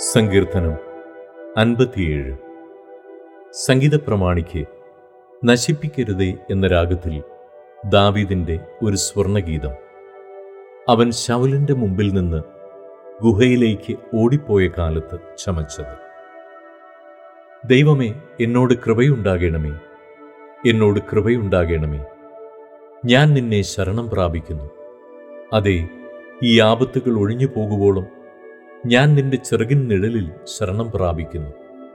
സങ്കീർത്തനം അൻപത്തിയേഴ് സംഗീത പ്രമാണിക്ക് നശിപ്പിക്കരുതേ എന്ന രാഗത്തിൽ ദാവീദിന്റെ ഒരു സ്വർണഗീതം അവൻ ശൗലിന്റെ മുമ്പിൽ നിന്ന് ഗുഹയിലേക്ക് ഓടിപ്പോയ കാലത്ത് ചമച്ചത് ദൈവമേ എന്നോട് കൃപയുണ്ടാകണമേ എന്നോട് കൃപയുണ്ടാകണമേ ഞാൻ നിന്നെ ശരണം പ്രാപിക്കുന്നു അതെ ഈ ആപത്തുകൾ ഒഴിഞ്ഞു പോകുവോളം ഞാൻ നിന്റെ ചെറുകിൻ നിഴലിൽ ശരണം പ്രാപിക്കുന്നു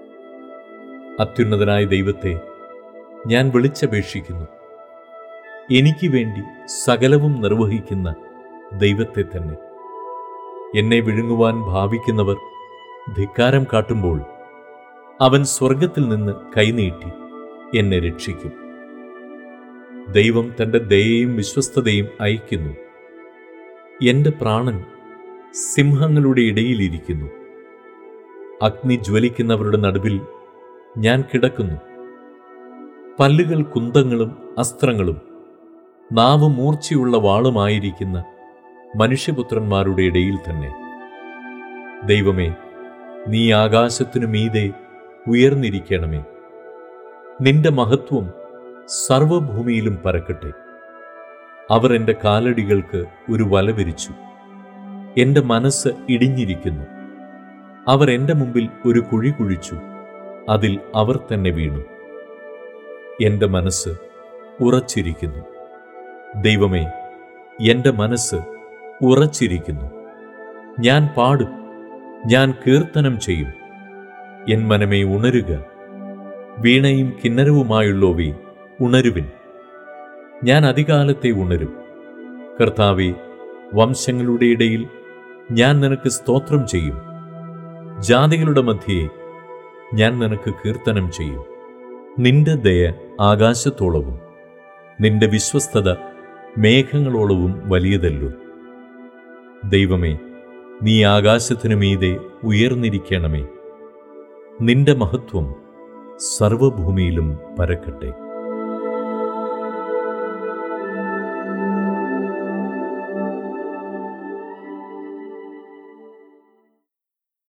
അത്യുന്നതനായ ദൈവത്തെ ഞാൻ വിളിച്ചപേക്ഷിക്കുന്നു എനിക്ക് വേണ്ടി സകലവും നിർവഹിക്കുന്ന ദൈവത്തെ തന്നെ എന്നെ വിഴുങ്ങുവാൻ ഭാവിക്കുന്നവർ ധിക്കാരം കാട്ടുമ്പോൾ അവൻ സ്വർഗത്തിൽ നിന്ന് കൈനീട്ടി എന്നെ രക്ഷിക്കും ദൈവം തന്റെ ദയയും വിശ്വസ്തതയും അയക്കുന്നു എന്റെ പ്രാണൻ സിംഹങ്ങളുടെ ഇടയിലിരിക്കുന്നു അഗ്നി ജ്വലിക്കുന്നവരുടെ നടുവിൽ ഞാൻ കിടക്കുന്നു പല്ലുകൾ കുന്തങ്ങളും അസ്ത്രങ്ങളും നാവ് മൂർച്ചയുള്ള വാളുമായിരിക്കുന്ന മനുഷ്യപുത്രന്മാരുടെ ഇടയിൽ തന്നെ ദൈവമേ നീ ആകാശത്തിനു മീതെ ഉയർന്നിരിക്കണമേ നിന്റെ മഹത്വം സർവഭൂമിയിലും പരക്കട്ടെ അവർ എൻ്റെ കാലടികൾക്ക് ഒരു വല വിരിച്ചു എൻ്റെ മനസ്സ് ഇടിഞ്ഞിരിക്കുന്നു അവർ എൻ്റെ മുമ്പിൽ ഒരു കുഴി കുഴിച്ചു അതിൽ അവർ തന്നെ വീണു എൻ്റെ മനസ്സ് ഉറച്ചിരിക്കുന്നു ദൈവമേ എൻ്റെ മനസ്സ് ഉറച്ചിരിക്കുന്നു ഞാൻ പാടും ഞാൻ കീർത്തനം ചെയ്യും എൻ മനമേ ഉണരുക വീണയും കിന്നരവുമായുള്ളോവേ ഉണരുവിൻ ഞാൻ അധികാലത്തെ ഉണരും കർത്താവെ വംശങ്ങളുടെ ഇടയിൽ ഞാൻ നിനക്ക് സ്തോത്രം ചെയ്യും ജാതികളുടെ മധ്യേ ഞാൻ നിനക്ക് കീർത്തനം ചെയ്യും നിന്റെ ദയ ആകാശത്തോളവും നിന്റെ വിശ്വസ്തത മേഘങ്ങളോളവും വലിയതല്ലോ ദൈവമേ നീ ആകാശത്തിനു മീതെ ഉയർന്നിരിക്കണമേ നിന്റെ മഹത്വം സർവഭൂമിയിലും പരക്കട്ടെ